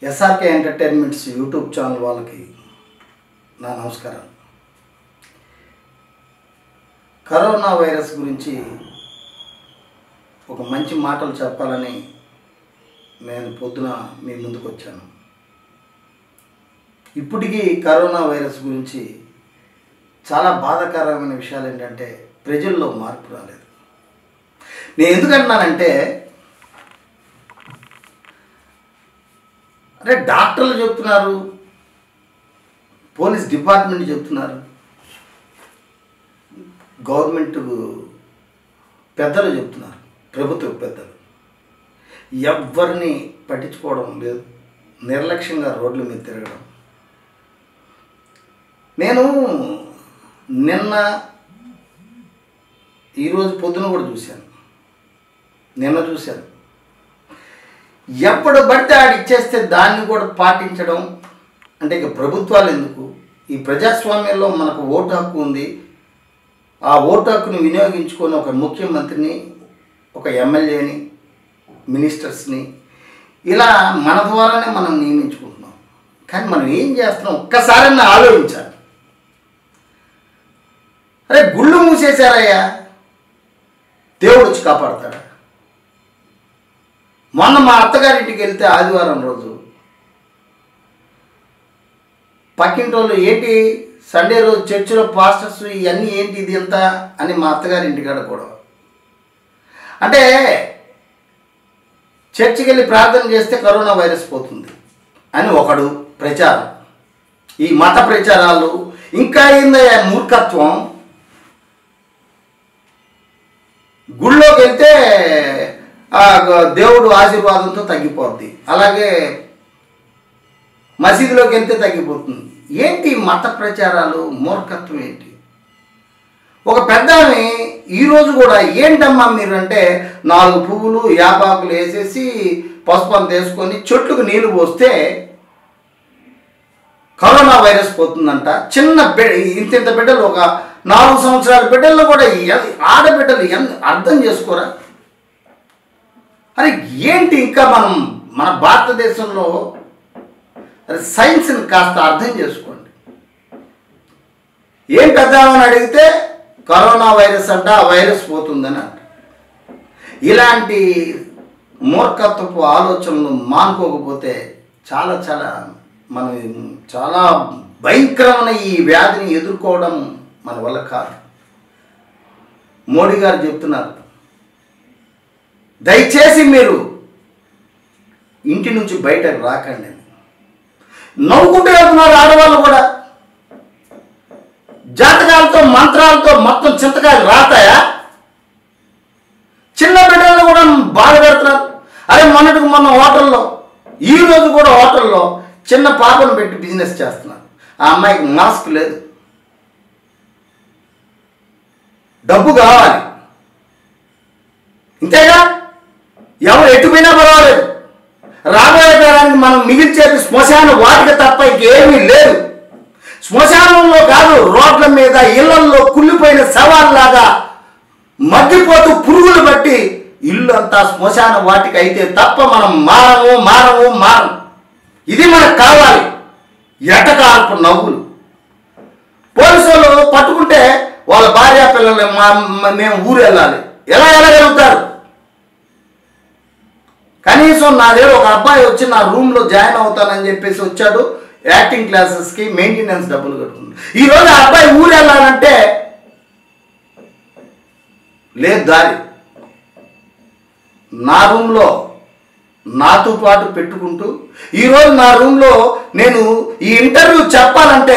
SRK entertainments YouTube channel వాళ్ళకి నా నమస్కారం కరోనా వైరస్ గురించి ఒక మంచి మాటలు చెప్పాలని నేను పొద్దున మీ ముందుకు వచ్చాను ఇప్పటికీ కరోనా వైరస్ గురించి చాలా బాధాకరమైన విషయాలు ఏంటంటే ప్రజల్లో మార్పు రాలేదు నేను ఎందుకంటున్నానంటే అంటే డాక్టర్లు చెప్తున్నారు పోలీస్ డిపార్ట్మెంట్ చెప్తున్నారు గవర్నమెంట్ పెద్దలు చెప్తున్నారు ప్రభుత్వ పెద్దలు ఎవరిని పట్టించుకోవడం లేదు నిర్లక్ష్యంగా రోడ్ల మీద తిరగడం నేను నిన్న ఈరోజు పొద్దున కూడా చూశాను నిన్న చూశాను ఎప్పుడు పడితే ఆడు ఇచ్చేస్తే దాన్ని కూడా పాటించడం అంటే ఇక ప్రభుత్వాలు ఎందుకు ఈ ప్రజాస్వామ్యంలో మనకు ఓటు హక్కు ఉంది ఆ ఓటు హక్కుని వినియోగించుకొని ఒక ముఖ్యమంత్రిని ఒక ఎమ్మెల్యేని మినిస్టర్స్ని ఇలా మన ద్వారానే మనం నియమించుకుంటున్నాం కానీ మనం ఏం చేస్తున్నాం ఒక్కసారన్నా ఆలోచించాలి అరే గుళ్ళు మూసేశారయ్యా దేవుడు వచ్చి కాపాడతాడా మొన్న మా అత్తగారింటికి వెళ్తే ఆదివారం రోజు పక్కింటి వాళ్ళు ఏంటి సండే రోజు చర్చిలో పాస్టర్స్ ఇవన్నీ ఏంటి ఇది ఎంత అని మా అత్తగారి ఇంటికాడ కూడా అంటే చర్చికి వెళ్ళి ప్రార్థన చేస్తే కరోనా వైరస్ పోతుంది అని ఒకడు ప్రచారం ఈ మత ప్రచారాలు ఇంకా ఏందయ్యా మూర్ఖత్వం గుళ్ళోకి వెళ్తే ఆ గ- దేవుడు ఆశీర్వాదంతో తగ్గిపోద్ది అలాగే మసీదులోకి వెళ్తే తగ్గిపోతుంది ఏంటి మత ప్రచారాలు మూర్ఖత్వం ఏంటి ఒక పెద్ద ఆమె ఈరోజు కూడా ఏంటమ్మా మీరు అంటే నాలుగు పువ్వులు యాపాకులు వేసేసి పసుపంత వేసుకొని చెట్లకు నీళ్లు పోస్తే కరోనా వైరస్ పోతుందంట చిన్న బిడ్డ ఇంత ఇంత బిడ్డలు ఒక నాలుగు సంవత్సరాల బిడ్డల్లో కూడా ఎ- ఆడబిడ్డలు ఎంత అర్థం చేసుకోరా అరే ఏంటి ఇంకా మనం మన భారతదేశంలో అరే సైన్స్ని కాస్త అర్థం చేసుకోండి ఏం పెద్దామని అడిగితే కరోనా వైరస్ అంట ఆ వైరస్ పోతుందని అంట ఇలాంటి మూర్ఖత్వపు ఆలోచనలు మానుకోకపోతే చాలా చాలా మనం చాలా భయంకరమైన ఈ వ్యాధిని ఎదుర్కోవడం మన వల్ల కాదు మోడీ గారు చెప్తున్నారు దయచేసి మీరు ఇంటి నుంచి బయటకు రాకండి అని. నవ్వుకుంటూ వెళ్తున్నారు ఆడవాళ్ళు కూడా జాతకాలతో మంత్రాలతో మొత్తం చింతకాయలు రాతాయా చిన్న బిడ్డలను కూడా బాధ పెడుతున్నారు అరే మొన్నటికి మొన్న హోటల్లో ఈ రోజు కూడా హోటల్లో చిన్న పాపను పెట్టి బిజినెస్ చేస్తున్నారు ఆ అమ్మాయికి మాస్క్ లేదు డబ్బు కావాలి ఇంతేగా ఎవరు ఎట్టుపోయినా పర్వాలేదు రాబోయే తరానికి మనం మిగిల్చేది శ్మశాన వాటిక తప్ప ఇంకేమీ లేదు శ్మశానంలో కాదు రోడ్ల మీద ఇళ్లల్లో కుళ్ళిపోయిన శవాల్లాగా మగ్గిపోతూ పురుగులు బట్టి ఇల్లు అంతా శ్మశాన వాటికి అయితే తప్ప మనం మారము మారము మారం ఇది మనకు కావాలి ఎటకాల్పు నవ్వులు పోలీసు వాళ్ళు పట్టుకుంటే వాళ్ళ భార్య పిల్లల్ని మా మా- మేము ఊరు వెళ్ళాలి ఎలా వెళ్ళగలుగుతారు కనీసం నా దగ్గర ఒక అబ్బాయి వచ్చి నా రూమ్లో జాయిన్ అవుతానని చెప్పేసి వచ్చాడు యాక్టింగ్ క్లాసెస్కి మెయింటెనెన్స్ డబ్బులు కట్టుకుంది ఈరోజు ఆ అబ్బాయి ఊరు వెళ్ళాలంటే లేదు దారి నా రూమ్లో నాతో పాటు పెట్టుకుంటూ ఈరోజు నా రూమ్లో నేను ఈ ఇంటర్వ్యూ చెప్పాలంటే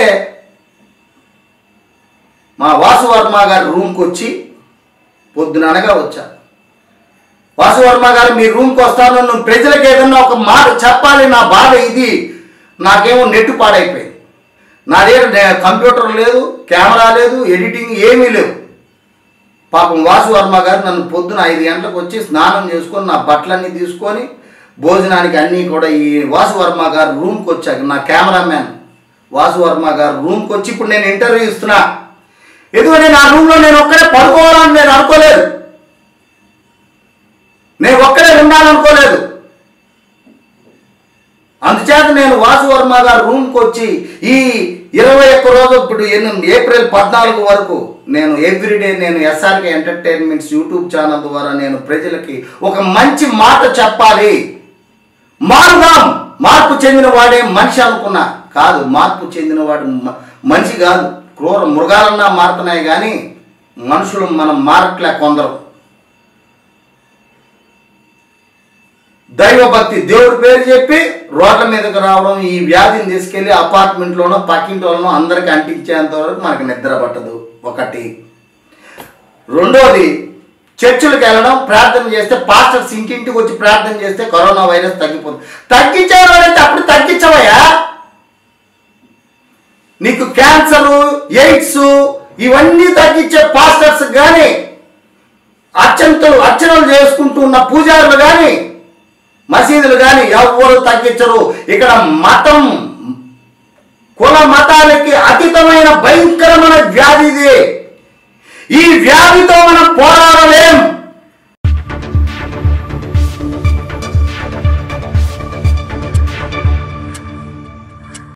మా వాసు వర్మ గారి రూమ్కి వచ్చి పొద్దున అనగా వచ్చా వాసు వర్మ గారు మీ రూమ్కి వస్తాను నువ్వు ప్రజలకు ఏదన్నా ఒక మాట చెప్పాలి నా బాధ ఇది నాకేమో నెట్ పాడైపోయింది నా దగ్గర నే- కంప్యూటర్ లేదు కెమెరా లేదు ఎడిటింగ్ ఏమీ లేవు పాపం వాసు వర్మ గారు నన్ను పొద్దున ఐదు గంటలకు వచ్చి స్నానం చేసుకొని నా బట్టలన్నీ తీసుకొని భోజనానికి అన్నీ కూడా ఈ వాసు వర్మ గారు రూమ్కి వచ్చాక నా కెమెరామ్యాన్ వాసు వర్మ గారు రూమ్కి వచ్చి ఇప్పుడు నేను ఇంటర్వ్యూ ఇస్తున్నా ఎందుకంటే నా రూమ్లో నేను ఒక్కడే పడుకోవాలని నేను అనుకోలేదు నేను ఒక్కడే ఉండాలనుకోలేదు అందుచేత నేను వాసు వర్మ గారు రూమ్కి వచ్చి ఈ ఇరవై ఒక్క రోజు ఇప్పుడు ఎన్ని ఏప్రిల్ పద్నాలుగు వరకు నేను ఎవ్రీడే నేను ఎస్ఆర్కే ఎంటర్టైన్మెంట్స్ యూట్యూబ్ ఛానల్ ద్వారా నేను ప్రజలకి ఒక మంచి మాట చెప్పాలి మారుదాం మార్పు చెందిన వాడే మనిషి అనుకున్నా కాదు మార్పు చెందినవాడు మ- మనిషి కాదు క్రూర మృగాలన్నా మారుతున్నాయి కానీ మనుషులు మనం మారట్లే కొందరు దైవభక్తి దేవుడి పేరు చెప్పి రోడ్ల మీదకి రావడం ఈ వ్యాధిని తీసుకెళ్లి అపార్ట్మెంట్లోనో పక్కింటి వాళ్ళనో అందరికి అంటించేంత వరకు మనకు నిద్ర పట్టదు ఒకటి రెండోది చర్చిలకు వెళ్ళడం ప్రార్థన చేస్తే పాస్టర్స్ ఇంటింటికి వచ్చి ప్రార్థన చేస్తే కరోనా వైరస్ తగ్గిపోతుంది తగ్గించేవాడైతే అప్పుడు తగ్గించవయ్యా నీకు క్యాన్సరు ఎయిడ్స్ ఇవన్నీ తగ్గించే పాస్టర్స్ కానీ అర్చనలు అర్చనలు చేసుకుంటూ ఉన్న పూజారులు కానీ మసీదులు కానీ ఎవరు తగ్గించరు ఇక్కడ మతం కుల మతాలకి అతీతమైన భయంకరమైన వ్యాధి ఇది ఈ వ్యాధితో మనం పోరాడలేం